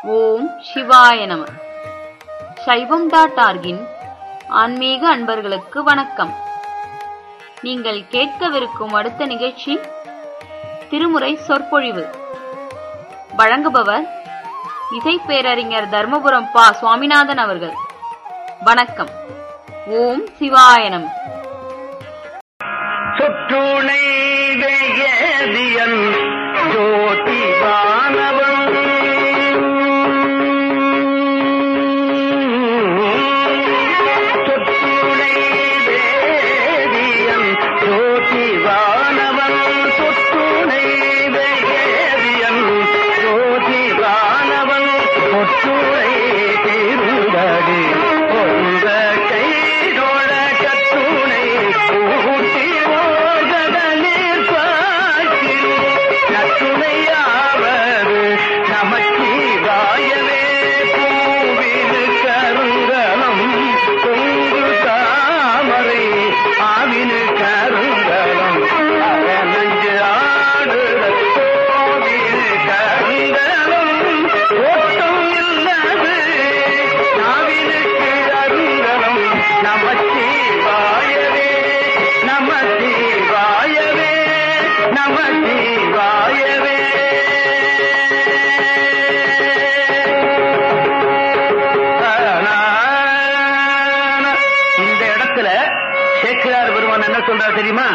ஓம் சிவாய நம சைவம் டாட் ஆர்கின் ஆன்மீக அன்பர்களுக்கு வணக்கம் நீங்கள் கேட்கவிருக்கும் அடுத்த நிகழ்ச்சி திருமுறை சொற்பொழிவு வழங்குபவர் இசை பேரறிஞர் தர்மபுரம் பா சுவாமிநாதன் அவர்கள் வணக்கம் ஓம் சிவாய நம சுற்றுணை வேயதியன் ஜோதி வானவன் சுற்றுணை வேதியன் ஜோதி வானவன் சுற்றுணை வேதியன் ஜோதி வானவன் ஒற்றுணை திருந்தடி பொங்க கைதோழ கத்துணை ஊட்டி ஓர்கடலில் பாய்ச்சில் நத்துணையாவது நமச்சிவாயவே பூவினு கருங்கலம் பொங்கு தாமரை ஆவினு கருங்கலம் அரணஞ்சு ஆடுற கோவினு கருங்கலம் ஓட்டம் இல்லது நாவினுக்கு அருங்கலம் நமச்சிவாயவே நமச்சிவாயவே நமச்சிவாயவே இந்த இடத்துல சேக்கிரார் பெருமான் என்ன சொல்றார் தெரியுமா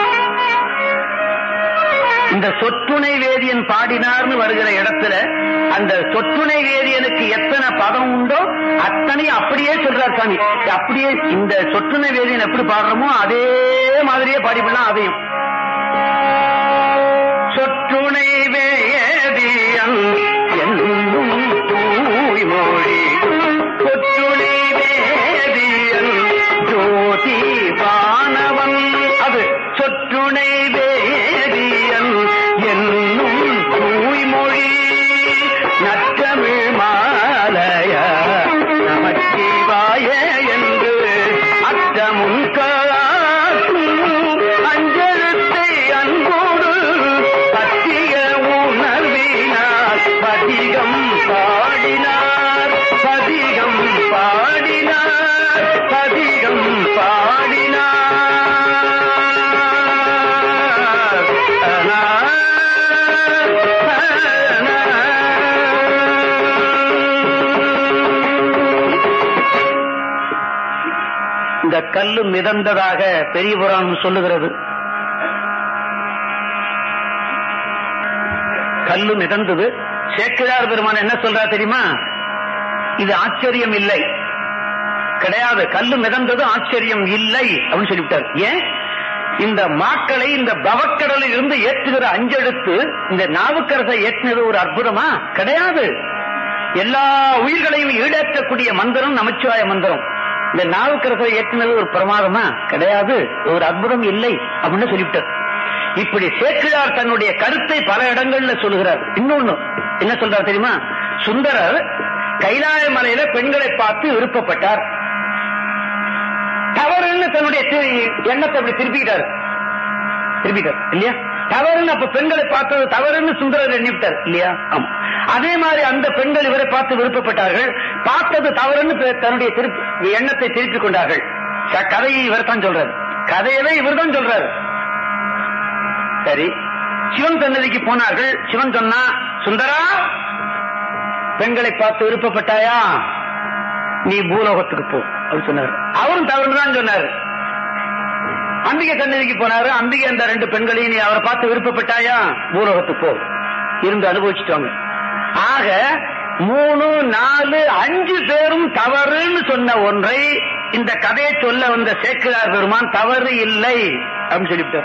இந்த சொற்றுணை வேதியன் பாடினார்னு வருகிற இடத்துல அந்த சொற்றுணை வேதியனுக்கு எத்தனை பதம் உண்டோ அத்தனை அப்படியே சொல்றார் சாமி அப்படியே இந்த சொற்றுணை வேதியன் எப்படி பாடுறோமோ அதே மாதிரியே பாடிவிடலாம் அதையும் சொற்றுணை வேதியன் என்னும் தூய்மொழி சொற்றுணை வேதியன் ஜோதி வானவன் அது சொற்றுணை வேதியன் என்னும் தூய்மொழி நற்றமிழ் மாலைய நமச்சிவாய என்று அற்றமுன் காக்கும் அஞ்சலத்தை அன்போடு பற்றிய உணர்வினார் பதிகம் பாடினார் பதிகம் பாடினார் பதிகம் பாடினார் இந்த கல்லு மிதந்ததாக பெரிய புராணம் சொல்லுகிறது கல்லு மிதந்தது சேக்கிழார் பெருமான் என்ன சொல்றா தெரியுமா இது ஆச்சரியம் இல்லை கிடையாது கல்லு மிதந்தது ஆச்சரியம் இல்லை அப்படின்னு சொல்லிவிட்டார் ஏன் இந்த மாக்களை இந்த பவக்கடலில் இருந்து ஏற்றுகிற அஞ்செடுத்து இந்த நாவுக்கரசை ஏற்றினது ஒரு அற்புதமா கிடையாது எல்லா உயிர்களையும் ஈடேற்றக்கூடிய மந்திரம் நமச்சிவாய மந்திரம் இந்த நாவுக்கரசரை ஏற்றினது ஒரு பிரமாதமா கிடையாது ஒரு அற்புதம் இல்லை அப்படின்னு சொல்லிவிட்டார் இப்படி சேக்கிழார் தன்னுடைய கருத்தை பல இடங்கள்ல சொல்லுகிறார் இன்னொன்னு என்ன சொல்றார் தெரியுமா சுந்தரர் கைலாய மலையில பெண்களை பார்த்து விருப்பப்பட்டார் தவறுன்னு தன்னுடைய தி- எண்ணத்தை அப்படி திருப்பிக்கிட்டார் திருப்பிட்டார் இல்லையா தவறுன்னு அப்ப பெண்களை பார்த்தது தவறுன்னு சுந்தரர் எண்ணிவிட்டார் இல்லையா ஆமா அதே மாதிரி அந்த பெண்கள் இவரை பார்த்து விருப்பப்பட்டார்கள் பார்த்தது தவறுன்னு பெ- தன்னுடைய திருப்பி எண்ணத்தை திருப்பிக் கொண்டார்கள் க- கதையை இவர் தான் சொல்றாரு கதையவே இவர் தான் சொல்றாரு சரி சிவன் சன்னதிக்கு போனார்கள் சிவன் சொன்னா சுந்தரா பெண்களை பார்த்து விருப்பப்பட்டாயா நீ பூலோகத்துக்கு போ அப்படின்னு சொன்னார் அவரும் தவறுதான் சொன்னார் அம்பிகை சன்னதிக்கு போனாரு அம்பிகை அந்த ரெண்டு பெண்களையும் நீ அவரை பார்த்து விருப்பப்பட்டாயா பூலோகத்துக்கு போ இருந்து அனுபவிச்சுட்டு வாங்க ஆக மூணு நாலு அஞ்சு பேரும் தவறுன்னு சொன்ன ஒன்றை இந்த கதையை சொல்ல வந்த சேக்கிரார் பெருமான் தவறு இல்லை அப்படின்னு சொல்லிவிட்டார்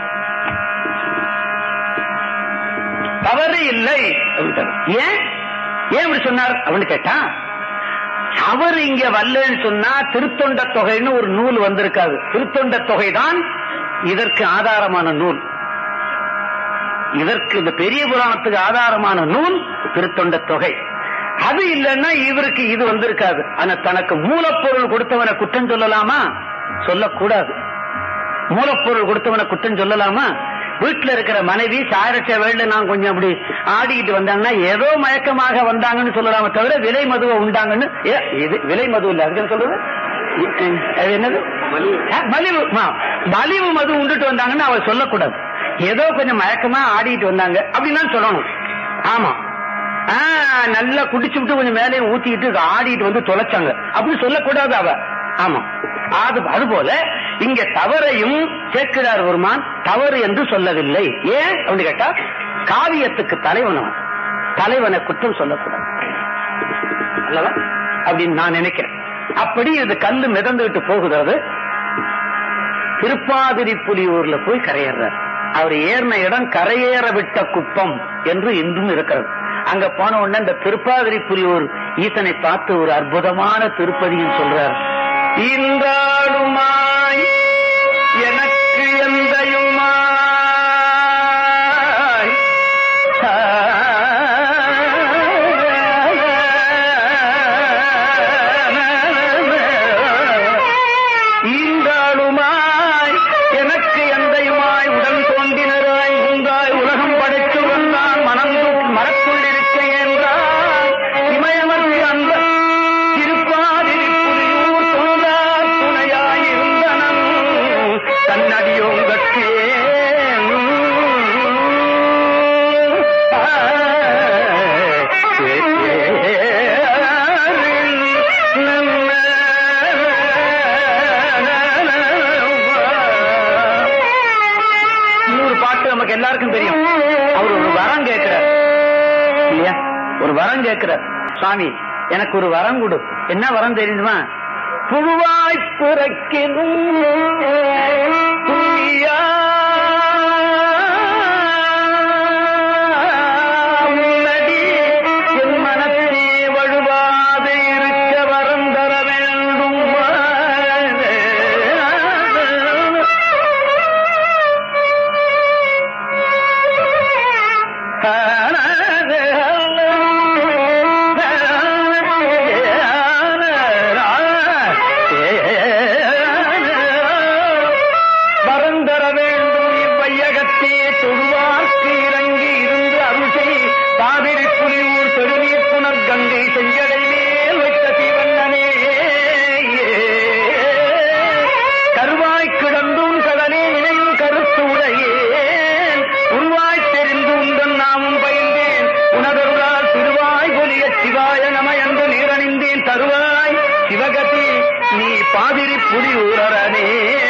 தவறு இல்லை அப்படின்ட்டார். ஏன் ஏன் இப்படி சொன்னார் அப்படின்னு கேட்டா அவர் இங்க வரலன்னு சொன்னா திருத்தொண்ட தொகைன்னு ஒரு நூல் வந்திருக்காது திருத்தொண்ட தொகை தான் இதற்கு ஆதாரமான நூல் இதற்கு இந்த பெரிய புராணத்துக்கு ஆதாரமான நூல் திருத்தொண்ட தொகை அது இல்லைன்னா இவருக்கு இது வந்திருக்காது ஆனா தனக்கு மூலப்பொருள் கொடுத்தவனை குற்றம் சொல்லலாமா சொல்லக்கூடாது மூலப்பொருள் கொடுத்தவனை குற்றம் சொல்லலாமா வீட்டுல இருக்கிற மனைவி சாரச்ச வேள்ல நான் கொஞ்சம் அப்படி ஆடிக்கிட்டு வந்தாங்கன்னா ஏதோ மயக்கமாக வந்தாங்கன்னு சொல்லலாமே தவிர விலை மதுவை உண்டாங்கன்னு ஏ, இது விலை மது இல்ல அதுக்கு சொல்றது இ- அது என்னது ஆ, மலிவு ஆ, மலிவு மது உண்டுட்டு வந்தாங்கன்னு அவர் சொல்லக்கூடாது ஏதோ கொஞ்சம் மயக்கமா ஆடிட்டு வந்தாங்க அப்படின்னு தான் சொல்லணும் ஆமா ஆ, நல்லா குடிச்சுட்டு கொஞ்சம் மேலே ஊத்திக்கிட்டு ஆடிட்டு வந்து தொலைச்சாங்க அப்படின்னு சொல்லக்கூடாது அவ ஆமா அது அதுபோல இங்க தவறையும் சேர்க்கிறார் பெருமான் தவறு என்று சொல்லவில்லை ஏன் அப்படின்னு கேட்டா காவியத்துக்கு தலைவன் அவன். தலைவனை குற்றம் சொல்லக்கூடாது அல்லவா அப்படின்னு நான் நினைக்கிறேன் அப்படி இது கல்லு மிதந்துகிட்டு போகுகிறது திருப்பாதிரி புலியூர்ல போய் கரையேறார் அவர் ஏறின இடம் கரையேற விட்ட குப்பம் என்று இன்றும் இருக்கிறது அங்க போன உடனே இந்த திருப்பாதிரி புலியூர் ஈசனை பார்த்து ஒரு அற்புதமான திருப்பதியும் சொல்றார் இன்றாடுமாய் எனக்கு எந்தையுமாய் ஈந்தாளுமாய் எனக்கு எந்தையுமாய் உடன் தோன்றினராய் உந்தாய் உலகம் படைத்து வந்தான் மனம் மரத்துள்ளிருக்க என்றாய் இமயமர்த்தி அந்த திருப்பாதிரி புலியூர் தோன்றார் துணையாய் இருந்தனன் தன்னடியோங்கட்கே இன்னொரு பாட்டு நமக்கு எல்லாருக்கும் தெரியும் அவர் ஒரு வரம் கேட்கிறார் இல்லையா ஒரு வரம் கேட்கிறார் சாமி எனக்கு ஒரு வரம் கொடு என்ன வரம் தெரியுமா புழுவாய் பிறக்கினும் புண்ணியா உன்னடி என் மனத்தே வழுவாது இருக்க வரம் தர வேண்டும் வரந்தர வேண்டும் இவ்வையகத்தே தொழுவார்க்கு இறங்கி இருந்து அருசை காவிரி புலியூர் பெருநீர் புனர் கங்கை செஞ்சடை மேல் வைத்த சிவண்ணனே கருவாய் கிடந்தும் கடலே நினையும் கருத்து உடையேன் உருவாய் தெரிந்து உந்தன் நாமும் பயின்றேன் உனதருளால் திருவாய் பொலிய சிவாய நம என்று நீரணிந்தேன் தருவாய் சிவகதி நீ பாதிரி புலி ஊரனே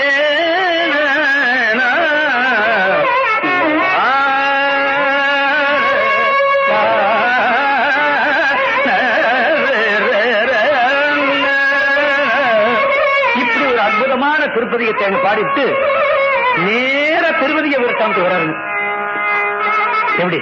இப்படி ஒரு அற்புதமான திருப்பதியத்தை அங்க பாடிட்டு நேர திருவதிய விரட்டாமத்துக்கு வர்றாரு எப்படி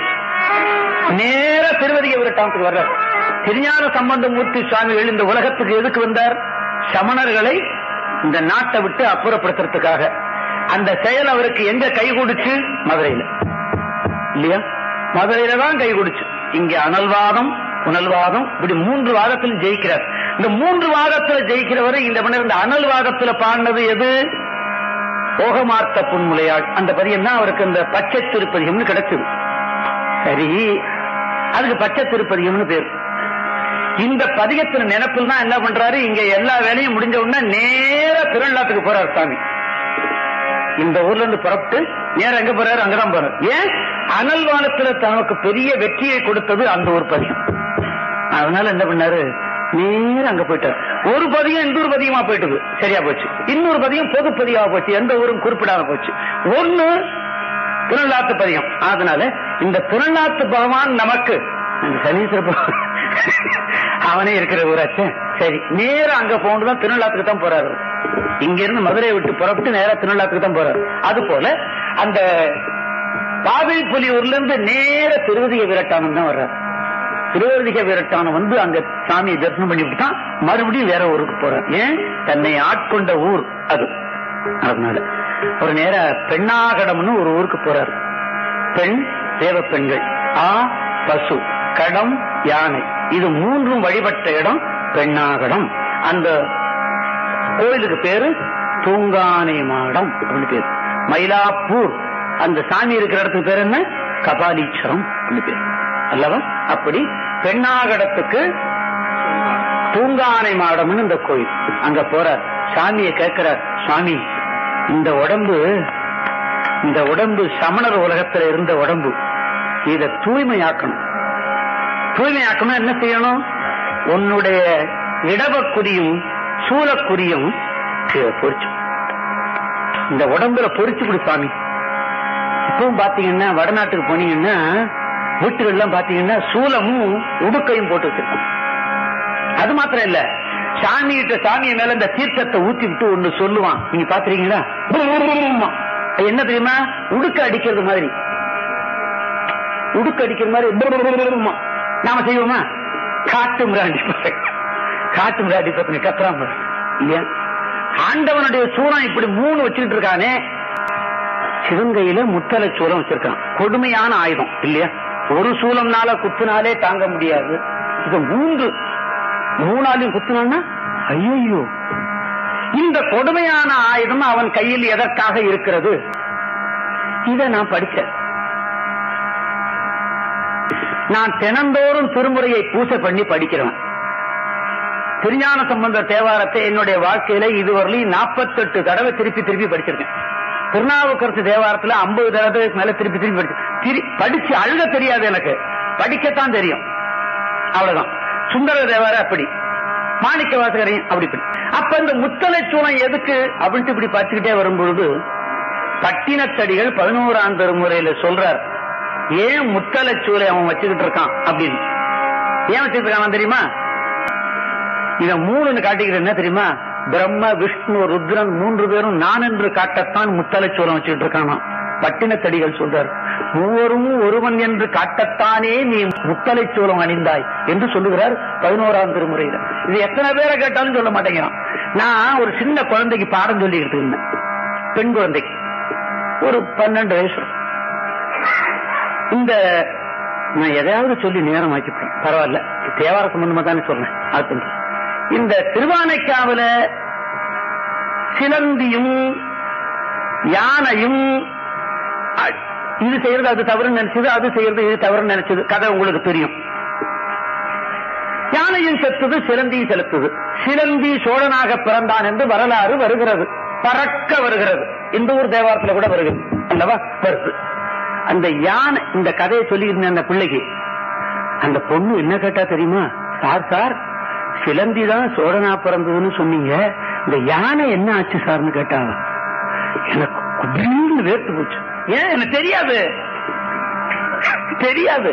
நேர திருவதிய விரட்டாமத்துக்கு வர்றார் திருஞான சம்பந்தமூர்த்தி சுவாமிகள் இந்த உலகத்துக்கு எதுக்கு வந்தார் சமணர்களை இந்த நாட்டை விட்டு அப்புறப்படுத்துறதுக்காக அந்த செயல் அவருக்கு எங்க கை கொடுச்சு மதுரையில இல்லையா மதுரையில தான் கை கொடுச்சு இங்க அனல்வாதம் புனல்வாதம் இப்படி மூன்று வாதத்தில் ஜெயிக்கிறார் இந்த மூன்று வாதத்துல ஜெயிக்கிறவரை இந்த மன்னர் இந்த அனல்வாதத்துல பாடினது எது போகமார்த்த புன்முலையாள் அந்த பதியம் தான் அவருக்கு இந்த பச்சை திருப்பதியம்னு கிடைச்சது சரி அதுக்கு பச்சை திருப்பதியம்னு பேர் இந்த பதிகத்தின் நினைப்பில் தான் என்ன பண்றாரு இங்க எல்லா வேலையும் முடிஞ்ச உடனே நேர திருநள்ளாத்துக்கு போறாரு சாமி இந்த ஊர்ல இருந்து புறப்பட்டு நேரம் எங்க போறாரு அங்கதான் போறாரு ஏன் அனல்வானத்துல தனக்கு பெரிய வெற்றியை கொடுத்தது அந்த ஒரு பதியம் அதனால என்ன பண்ணாரு நேரம் அங்க போயிட்டார் ஒரு பதியம் இந்த ஒரு பதியமா போயிட்டது சரியா போச்சு இன்னொரு பதியம் பொது பதியமா போச்சு எந்த ஊரும் குறிப்பிடாம போச்சு ஒண்ணு திருநள்ளாத்து பதியம் அதனால இந்த திருநள்ளாத்து பகவான் நமக்கு அந்த சனீஸ்வர பகவான் அவனே இருக்கிற ஊராச்சே சரி நேரா அங்க போகணுதான் திருநள்ளாத்துக்கு தான் போறாரு இங்க இருந்து மதுரையை விட்டு புறப்பட்டு நேரா திருநள்ளாத்துக்கு தான் போறாரு அது போல அந்த காவிரி புலியூர்ல இருந்து நேர திருவதிக விரட்டானம் தான் வர்றாரு திருவதிக விரட்டானம் வந்து அங்க சாமியை தரிசனம் பண்ணிவிட்டு தான் மறுபடியும் வேற ஊருக்கு போறார் ஏன் தன்னை ஆட்கொண்ட ஊர் அது அதனால ஒரு நேர பெண்ணாகடம்னு ஒரு ஊருக்கு போறார் பெண் தேவ பெண்கள் ஆ பசு கடம் யானை இது மூன்றும் வழிபட்ட இடம் பெண்ணாகடம் அந்த கோயிலுக்கு பேரு தூங்கானை மாடம் அப்படின்னு பேரு மயிலாப்பூர் அந்த சாமி இருக்கிற இடத்துக்கு பேர் என்ன கபாலீஸ்வரம் அப்படின்னு பேர் அல்லவா அப்படி பெண்ணாகடத்துக்கு தூங்கானை மாடம்னு இந்த கோயில் அங்க போறார் சாமியை கேட்கிறார் சாமி இந்த உடம்பு இந்த உடம்பு சமணர் உலகத்துல இருந்த உடம்பு இத தூய்மையாக்கணும் தூய்மையாக்கணும் என்ன செய்யணும் உன்னுடைய இடவக்குறியும் சூலக்குறியும் கீழே பொறிச்சு இந்த உடம்புல பொறிச்சு கொடு சாமி இப்பவும் பாத்தீங்கன்னா வடநாட்டுக்கு போனீங்கன்னா வீட்டுகள்லாம் பாத்தீங்கன்னா சூலமும் உடுக்கையும் போட்டு வச்சிருக்கோம் அது மாத்திரம் இல்ல சாமி கிட்ட சாமியை மேல இந்த தீர்த்தத்தை ஊத்தி விட்டு ஒண்ணு சொல்லுவான் நீங்க பாத்துறீங்களா அது என்ன தெரியுமா உடுக்க அடிக்கிறது மாதிரி உடுக்க அடிக்கிற மாதிரி நாம செய்வோமா காட்டு மிராண்டி காட்டு மிராண்டி பத்தின கத்துறான் பாரு. இல்லையா ஆண்டவனுடைய சூரம் இப்படி மூணு வச்சுக்கிட்டு இருக்கானே சிவங்கையில முத்தலை சூலம் வச்சிருக்கான் கொடுமையான ஆயுதம் இல்லையா ஒரு சூலம்னால குத்துனாலே தாங்க முடியாது இது மூன்று மூணாலையும் குத்துனான்னா ஐயோ இந்த கொடுமையான ஆயுதம் அவன் கையில் எதற்காக இருக்கிறது இத நான் படிச்சேன் நான் தினந்தோறும் திருமுறையை பூசை பண்ணி படிக்கிறவன் திருஞான சம்பந்த தேவாரத்தை என்னுடைய வாழ்க்கையில இதுவரையிலும் நாற்பத்தெட்டு தடவை திருப்பி திருப்பி படிச்சிருக்கேன் திருநாவுக்கரசு தேவாரத்துல ஐம்பது தடவைக்கு மேல திருப்பி திருப்பி படிச்சு திரி- படிச்சு அழுக தெரியாது எனக்கு படிக்கத்தான் தெரியும் அவ்வளவுதான் சுந்தர தேவார அப்படி மாணிக்க வாசகரையும் அப்படி இப்படி. அப்ப இந்த முத்தலை சூளம் எதுக்கு அப்படின்ட்டு இப்படி பார்த்துக்கிட்டே வரும்பொழுது பட்டினத்தடிகள் பதினோராம் திருமுறையில சொல்றார் ஏன் முத்தலை சூளை அவன் வச்சுக்கிட்டு இருக்கான் அப்படின்னு ஏன் வச்சுக்கிட்டு இருக்கான் தெரியுமா இத மூணுன்னு காட்டிக்கிறது என்ன தெரியுமா பிரம்ம விஷ்ணு ருத்ரன் மூன்று பேரும் நான் என்று காட்டத்தான் முத்தலை சூளம் வச்சுக்கிட்டு இருக்கானா பட்டினத்தடிகள் சொல்றார் மூவரும் ஒருவன் என்று காட்டத்தானே நீ முத்தலை சூளம் அணிந்தாய் என்று சொல்லுகிறார் பதினோராம் திருமுறையில இது எத்தனை பேரை கேட்டாலும் சொல்ல மாட்டேங்கிறான் நான் ஒரு சின்ன குழந்தைக்கு பாடம் சொல்லிக்கிட்டு இருந்தேன் பெண் குழந்தைக்கு ஒரு பன்னெண்டு வயசு இருக்கும். இந்த நான் எதையாவது சொல்லி நேரம் ஆக்கிப்பேன் பரவாயில்ல தேவார சம்பந்தமா தானே சொல்றேன் அது சொல்றேன். இந்த திருவானைக்காவில சிலந்தியும் யானையும் அ- இது செய்யறது அது தவறுன்னு நினைச்சது அது செய்யறது இது தவறுன்னு நினைச்சது கதை உங்களுக்கு தெரியும் யானையும் செத்துது சிலந்தியும் செலுத்துது சிலந்தி சோழனாக பிறந்தான் என்று வரலாறு வருகிறது பறக்க வருகிறது இந்த ஊர் தேவாரத்துல கூட வருகிறது அல்லவா வருது அந்த யானை இந்த கதையை சொல்லியிருந்த அந்த பிள்ளைக்கு அந்த பொண்ணு என்ன கேட்டா தெரியுமா சார் சார் சிலந்தி தான் சோழனா பிறந்ததுன்னு சொன்னீங்க இந்த யானை என்ன ஆச்சு சார்னு கேட்டாங்க எனக்கு குபீர்னு வேர்த்து போச்சு ஏன் எனக்கு தெரியாது தெரியாது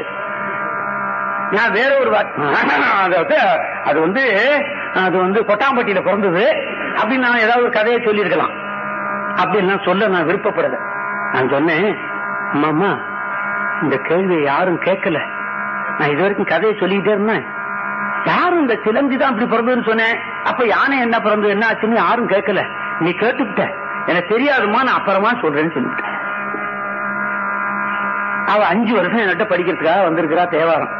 நான் வேற ஒரு வார்த்தை அது வந்து அது வந்து அது வந்து கொட்டாம்பட்டியில பிறந்தது அப்படின்னு நான் ஏதாவது ஒரு கதையை சொல்லியிருக்கலாம் அப்படின்லாம் சொல்ல நான் விருப்பப்படல நான் சொன்னேன் அம்மா இந்த கேள்வியை யாரும் கேட்கல நான் இது வரைக்கும் கதையை சொல்லிக்கிட்டே இருந்தேன் யாரும் இந்த சிலந்தி தான் அப்படி பிறந்ததுன்னு சொன்னேன் அப்ப யானை என்ன பிறந்தது என்ன ஆச்சுன்னு யாரும் கேட்கல நீ கேட்டுக்கிட்ட எனக்கு தெரியாதுமா நான் அப்புறமா சொல்றேன்னு சொல்லிவிட்டேன் அவ அஞ்சு வருஷம் என்கிட்ட படிக்கிறதுக்காக வந்திருக்கிறா தேவாரம்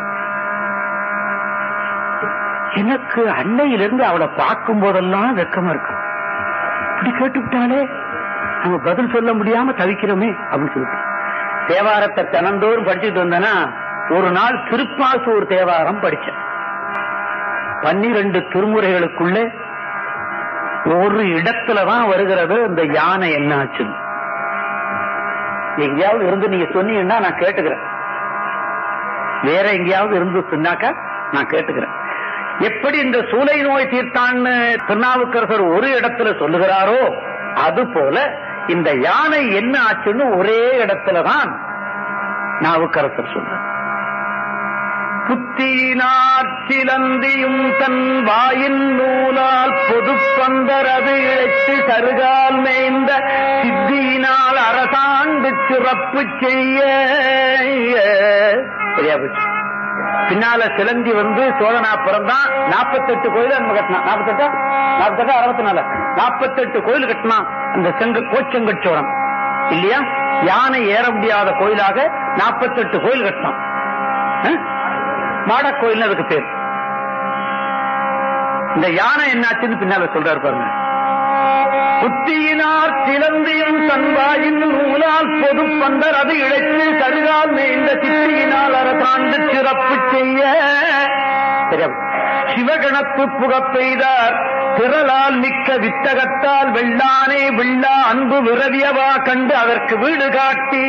எனக்கு அன்னையிலிருந்து அவளை பார்க்கும் போதெல்லாம் வெக்கமா இருக்கு இப்படி கேட்டுவிட்டாலே நம்ம பதில் சொல்ல முடியாம தவிக்கிறோமே அப்படின்னு சொல்லிட்டு தேவாரத்தை தினந்தோறும் படிச்சுட்டு வந்தேன்னா ஒரு நாள் திருப்பாசூர் தேவாரம் படிச்சேன் பன்னிரண்டு திருமுறைகளுக்குள்ளே ஒரு இடத்துலதான் வருகிறது இந்த யானை என்ன ஆச்சுன்னு எங்கேயாவது இருந்து நீங்க சொன்னீங்கன்னா நான் கேட்டுக்கிறேன் வேற எங்கேயாவது இருந்து சொன்னாக்கா நான் கேட்டுக்கிறேன் எப்படி இந்த சூளை நோய் தீர்த்தான்னு திருநாவுக்கரசர் ஒரு இடத்துல சொல்லுகிறாரோ அது போல இந்த யானை என்ன ஆச்சுன்னு ஒரே இடத்துலதான் நாவுக்கரசர் சொன்னார் புத்தியினார் சிலந்தியும் தன் வாயின் நூலால் பொதுப்பந்தரது இழைத்து சருகால் மேய்ந்த சித்தியினால் அரசாண்டு சிறப்பு செய்ய சரியா போச்சு பின்னால சிலந்தி வந்து சோழனா பிறந்தான் நாற்பத்தெட்டு கோயில் நம்ம கட்டினான் நாற்பத்தெட்டா நாற்பத்தெட்டா அறுபத்தி நாலு நாற்பத்தெட்டு கோயில் கட்டினான் அந்த செங்க கோச்செங்கச்சோழன் இல்லையா யானை ஏற முடியாத கோயிலாக நாற்பத்தெட்டு கோயில் கட்டினான் அஹ்? மாடக் கோயில் அதுக்கு பேர் இந்த யானை என்னாச்சுன்னு பின்னால சொல்றாரு பாருங்க புத்தியினார் சிலந்தியும் தன்வாயின் நூலால் பொது பந்தர் அது இழைத்து கருகால் மேய்ந்த சித்தியினால் அரசாண்டு சிறப்பு செய்ய சரியா? சிவகணத்து புகப் பெய்தார் திரளால் மிக்க வித்தகத்தால் வெள்ளானே வெள்ளா அன்பு விரவியவா கண்டு அதற்கு வீடு காட்டி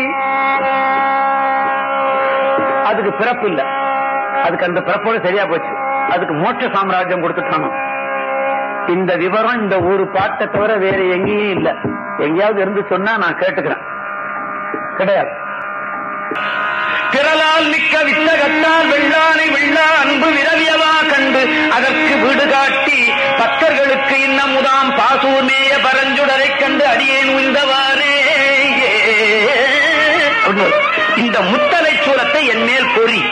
அதுக்கு பிறப்பு இல்ல அதுக்கு அந்த பிறப்போட சரியா போச்சு அதுக்கு மோட்ச சாம்ராஜ்யம் கொடுத்துட்டானோ இந்த விவரம் இந்த ஒரு பாட்டை தவிர வேற எங்கேயும் இல்ல எங்கேயாவது இருந்து சொன்னா நான் கேட்டுக்கிறேன் கிடையாது திரளால் மிக்க வித்தகத்தால் வெள்ளானை வெள்ளா அன்பு விரவியவா கண்டு அதற்கு வீடு காட்டி பக்தர்களுக்கு இன்னமுதாம் பாசூர் மேய பரஞ்சுடரை கண்டு அடியேன் உய்ந்தவாறே அப்படின்னு வரும். இந்த முத்தலை சூலத்தை என் மேல் பொறி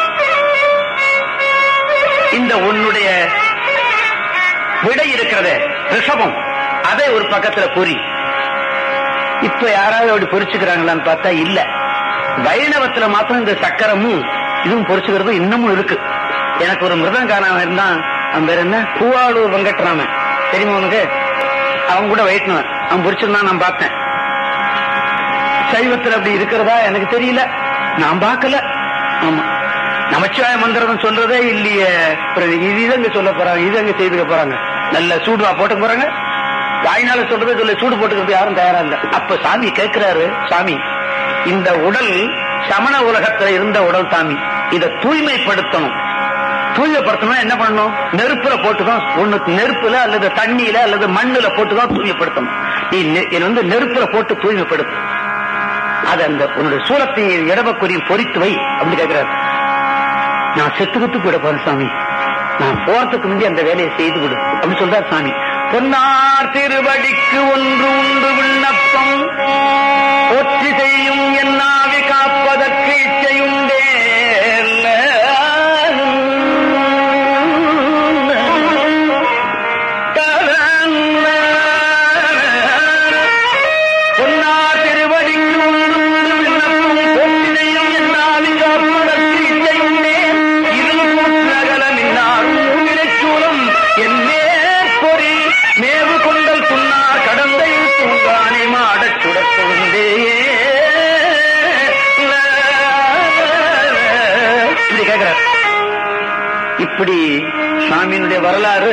இந்த உன்னுடைய விடை இருக்கிறதே ரிஷபம் அதை ஒரு பக்கத்துல பொறி இப்ப யாராவது அப்படி பொறிச்சுக்கிறாங்களான்னு பார்த்தா இல்ல வைணவத்துல மாத்திரம் இந்த சக்கரமும் இதுவும் பொறிச்சுக்கிறது இன்னமும் இருக்கு எனக்கு ஒரு மிருதங்காரன் இருந்தான் அவன் பேர் என்ன பூவாளூர் வெங்கட்ராமன் தெரியுமா உனக்கு அவன் கூட வைஷ்ணவன் அவன் பொறிச்சிருந்தான் நான் பார்த்தேன் சைவத்துல அப்படி இருக்கிறதா எனக்கு தெரியல நான் பார்க்கல ஆமா நமச்சிவாய மந்திரம் சொல்றதே இல்லையே அப்புறம் இது இதங்க சொல்ல போறாங்க இதங்க செய்துக்க போறாங்க நல்ல சூடுவா போட்டுக்க போறாங்க வாய்னால சொல்றதே சொல்ல சூடு போட்டுக்கிறது யாரும் தயாரா இல்ல அப்ப சாமி கேட்கிறாரு சாமி இந்த உடல் சமண உலகத்துல இருந்த உடல் சாமி இதை தூய்மைப்படுத்தணும் தூய்மைப்படுத்தணும் என்ன பண்ணணும் நெருப்புல போட்டுதான் ஒண்ணு நெருப்புல அல்லது தண்ணியில அல்லது மண்ணுல போட்டுதான் தூய்மைப்படுத்தணும் நீ நெ- இதை வந்து நெருப்புல போட்டு தூய்மைப்படுத்து அது அந்த உன்னுடைய சூலத்தையும் இடவக்குறியும் பொறித்து வை அப்படின்னு கேட்கிறாரு நான் செத்துக்கிட்டு போயிட போறேன் சாமி நான் போறதுக்கு முந்தி அந்த வேலையை செய்து விடு அப்படின்னு சொல்றார் சாமி பொன்னார் திருவடிக்கு ஒன்று உண்டு விண்ணப்பம் ஒற்றி செய்யும் என்னாவி காப்பதற்கு இச்சையுண்டே பொன்னார் திருவடிக்கு ஒன்று உண்டு விண்ணப்பம் ஒற்றி செய்யும் என்னாவி காப்பதற்கு இச்சையுண்டே இருள் நகல மின்னார் சூலம் என்னே பொறி மேவு கொண்டல் துன்னார் கடந்தை தூங்கானை மாடச் சுடத் துண்டே இப்படி கேட்கிறார் இப்படி சாமியினுடைய வரலாறு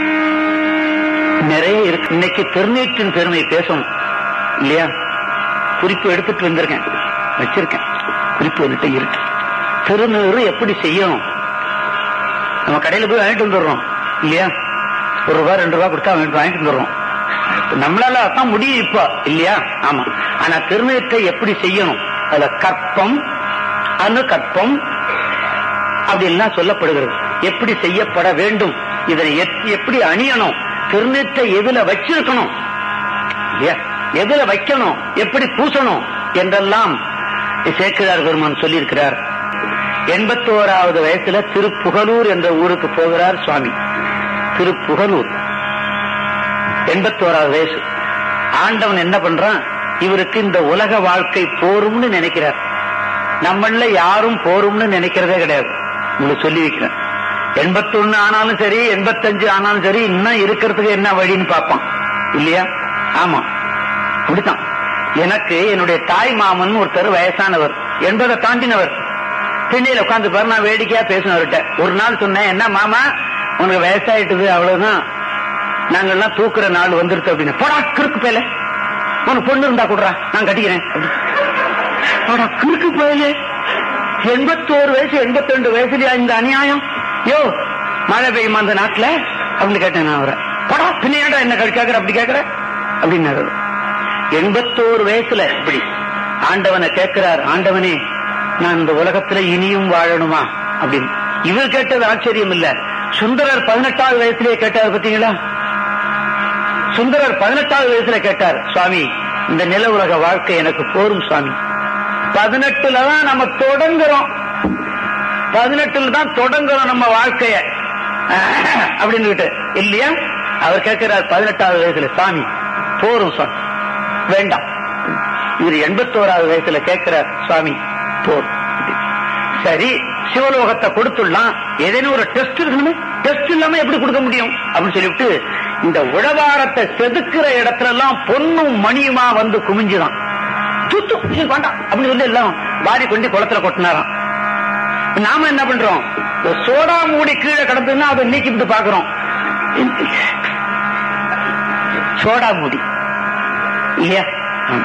நிறைய இருக்கு இன்னைக்கு திருநீற்றின் பெருமை பேசணும் இல்லையா குறிப்பு எடுத்துட்டு வந்திருக்கேன் வச்சிருக்கேன் குறிப்பு என்கிட்ட இருக்கு திருநீறு எப்படி செய்யணும் நம்ம கடையில போய் வாங்கிட்டு வந்துடுறோம் இல்லையா ஒரு ரூபா ரெண்டு ரூபா கொடுத்தா வாங்கிட்டு வாங்கிட்டு வந்துடுறோம் நம்மளால அதான் முடியும் இப்போ இல்லையா ஆமா ஆனா திருநீற்றை எப்படி செய்யணும் அதுல கற்பம் அணு கற்பம் அப்படி எல்லாம் சொல்லப்படுகிறது எப்படி செய்யப்பட வேண்டும் இதனை எப்- எப்படி அணியணும் திருநீற்றை எதுல வச்சிருக்கணும் இல்லையா எதுல வைக்கணும் எப்படி பூசணும் என்றெல்லாம் சேக்கிழார் பெருமான் சொல்லியிருக்கிறார் எண்பத்தோராவது வயசுல திருப்புகலூர் என்ற ஊருக்கு போகிறார் சுவாமி திருப்புகலூர் எண்பத்தோராவது வயசு ஆண்டவன் என்ன பண்றான் இவருக்கு இந்த உலக வாழ்க்கை போரும்னு நினைக்கிறார் நம்மள யாரும் போரும்னு நினைக்கிறதே கிடையாது உங்களுக்கு சொல்லி வைக்கிறேன் எண்பத்தொன்னு ஆனாலும் சரி எண்பத்தஞ்சு ஆனாலும் சரி இன்னும் இருக்கிறதுக்கு என்ன வழின்னு பார்ப்பான் இல்லையா ஆமா அப்படித்தான் எனக்கு என்னுடைய தாய் மாமன் ஒருத்தர் வயசானவர் எண்பதை தாண்டினவர் திண்ணையில உட்காந்து பாரு நான் வேடிக்கையா பேசினவர்கிட்ட ஒரு நாள் சொன்னேன் என்ன மாமா உனக்கு வயசாயிட்டுது அவ்வளவுதான் நாங்கெல்லாம் தூக்குற நாள் வந்துருச்சு அப்படின்னு போடா கிறுக்கு பேல உனக்கு பொண்ணு இருந்தா கொடுறா நான் கட்டிக்கிறேன் அப்படி. போடா கிறுக்கு பேல எண்பத்தோரு வயசு எண்பத்தி ரெண்டு வயசுலயா இந்த அநியாயம் யோ மழை பெய்யுமா அந்த நாட்டுல அப்படின்னு கேட்டேன் நான் அவரை போடா பின்னையாடா என்ன கேட்கிற அப்படி கேட்கிற அப்படின்னாரு எண்பத்தோரு வயசுல இப்படி ஆண்டவனை கேட்கிறார் ஆண்டவனே நான் இந்த உலகத்துல இனியும் வாழணுமா அப்படின்னு இவர் கேட்டது ஆச்சரியம் இல்ல சுந்தரர் பதினெட்டாவது வயசுலயே கேட்டார் பாத்தீங்களா சுந்தரர் பதினெட்டாவது வயசுல கேட்டார் சுவாமி இந்த நில உலக வாழ்க்கை எனக்கு போரும் சுவாமி பதினெட்டுல தான் நம்ம தொடங்குறோம் பதினெட்டுல தான் தொடங்குறோம் நம்ம வாழ்க்கைய அப்படின்னு இல்லையா அவர் கேட்கிறார் பதினெட்டாவது வயசுல சாமி போரும் சுவாமி வேண்டாம் இவர் எண்பத்தோராவது வயசுல கேட்கிறார் சுவாமி போர் சரி சிவலோகத்தை கொடுத்துடலாம் ஏதேனும் ஒரு டெஸ்ட் இருக்கணுமே டெஸ்ட் இல்லாம எப்படி கொடுக்க முடியும் அப்படின்னு சொல்லிவிட்டு இந்த உழவாரத்தை செதுக்கிற இடத்துல எல்லாம் பொண்ணும் மணியுமா வந்து குமிஞ்சுதான் தூத்து இது வேண்டாம் அப்படின்னு சொல்லி எல்லாம் வாரி கொண்டு குளத்துல கொட்டினாராம் நாம என்ன பண்றோம் இந்த சோடா மூடி கீழே கிடந்ததுன்னா அதை நீக்கிவிட்டு பாக்குறோம் சோடா மூடி இல்லையா ஆமா.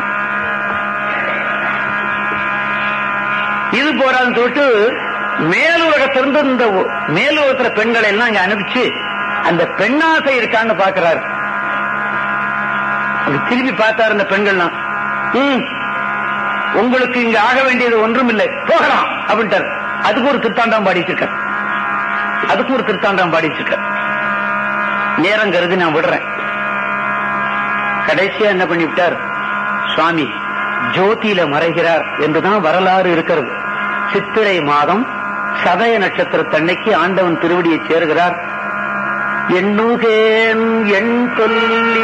இது போறான்னு சொல்லிட்டு மேலுலகத்திலிருந்து இந்த ஒ- மேலுலகத்துல பெண்களை எல்லாம் இங்க அனுப்பிச்சு அந்த பெண்ணாசை இருக்கான்னு பாக்குறாரு அப்படி திரும்பி பார்த்தாரு அந்த பெண்கள்லாம் ம், உங்களுக்கு இங்க ஆக வேண்டியது ஒன்றும் இல்லை போகலாம் அப்படின்ட்டார் அதுக்கு ஒரு திருத்தாண்டம் பாடி வச்சிருக்கார் அதுக்கு ஒரு திருத்தாண்டம் பாடி வச்சிருக்கார் நேரம் கருதி நான் விடுறேன் கடைசியா என்ன பண்ணிவிட்டார் சுவாமி ஜோதியில மறைகிறார் என்றுதான் வரலாறு இருக்கிறது சித்திரை மாதம் சதய நட்சத்திரத்தன்னைக்கு ஆண்டவன் திருவடியை சேர்கிறார் எண்ணுகேன் எண் சொல்லி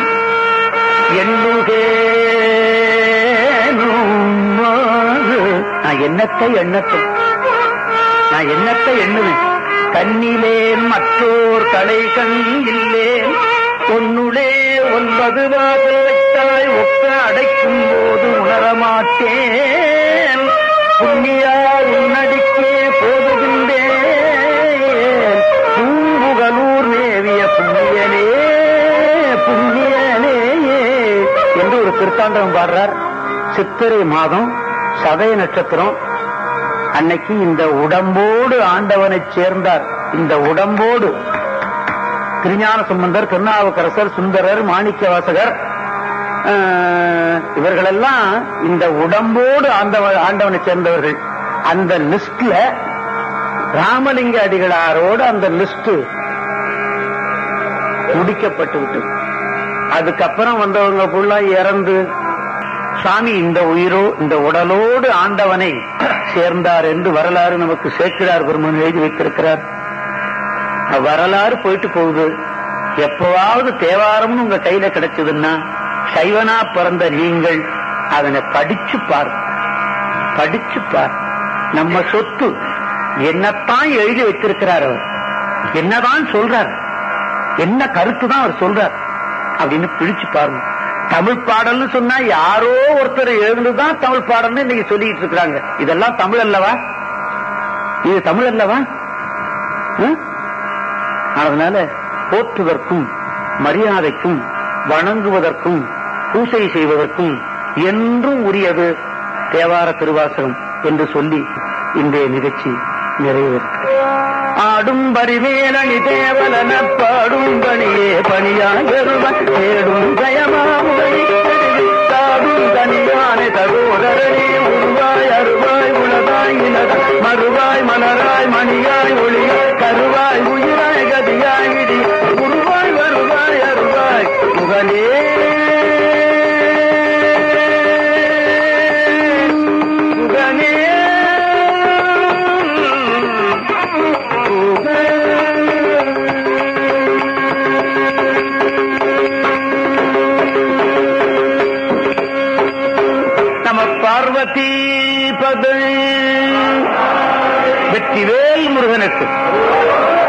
எண்ணுகேனும் நான் என்னத்தை எண்ணத்தை நான் என்னத்தை எண்ணுவேன் கண்ணிலேன் மற்றோர் தலை கண் இல்லேன் பொன்னுளே ஒன்பது வாசல் வைத்தாய் ஒக்க அடைக்கும் போது உணரமாட்டேன் புண்ணியா உன்னடிக்கே போதுகின்றேன் பூம்புகலூர் மேவிய புண்ணியனே புண்ணியனே என்று ஒரு திருத்தாண்டகம் பாடுறார் சித்திரை மாதம் சதய நட்சத்திரம் அன்னைக்கு இந்த உடம்போடு ஆண்டவனை சேர்ந்தார் இந்த உடம்போடு திருஞான சம்பந்தர் திருநாவுக்கரசர் சுந்தரர் மாணிக்க வாசகர் ஆஹ், இவர்களெல்லாம் இந்த உடம்போடு ஆண்டவ ஆண்டவனை சேர்ந்தவர்கள் அந்த லிஸ்ட்ல ராமலிங்க அடிகளாரோடு அந்த லிஸ்ட் முடிக்கப்பட்டு விட்டது அதுக்கப்புறம் வந்தவங்க ஃபுல்லா இறந்து சாமி இந்த உயிரோ இந்த உடலோடு ஆண்டவனை சேர்ந்தார் என்று வரலாறு நமக்கு சேர்க்கிறார் பெருமன் எழுதி வைத்திருக்கிறார் வரலாறு போயிட்டு போகுது எப்பவாவது தேவாரம்னு உங்க கையில கிடைச்சதுன்னா சைவனா பிறந்த நீங்கள் அதனை படிச்சு பார் படிச்சு பார் நம்ம சொத்து என்னத்தான் எழுதி வைத்திருக்கிறார் அவர் என்னதான் சொல்றார் என்ன கருத்து தான் அவர் சொல்றார் அப்படின்னு பிடிச்சு பாருங்க தமிழ் பாடல்னு சொன்னா யாரோ ஒருத்தர் எழுந்துதான் தமிழ் பாடல்னு இன்னைக்கு சொல்லிட்டு இருக்காங்க இதெல்லாம் தமிழ் அல்லவா இது தமிழ் அல்லவா ம்? அதனால போற்றுவதற்கும் மரியாதைக்கும் வணங்குவதற்கும் பூசை செய்வதற்கும் என்றும் உரியது தேவார திருவாசகம் என்று சொல்லி இன்றைய நிகழ்ச்சி நிறைவேற்று ஆடும் பரிமேலணி தேவலன பாடும் பணியே பணியாகருவன் தேடும் ஜயமாமுகை தாடும் தனியானை தகோதரனே உருவாய் அருவாய் உளதாய் இலதாய் மறுவாய் மலராய் மணியாய் ஒளியாய் கருவாய் உயிராய் கதியாய் இடி உருவாய் வருவாய் அருவாய் முகனே முகனே நம பார்வதி பதை வெற்றிவேல் முருகனுக்கு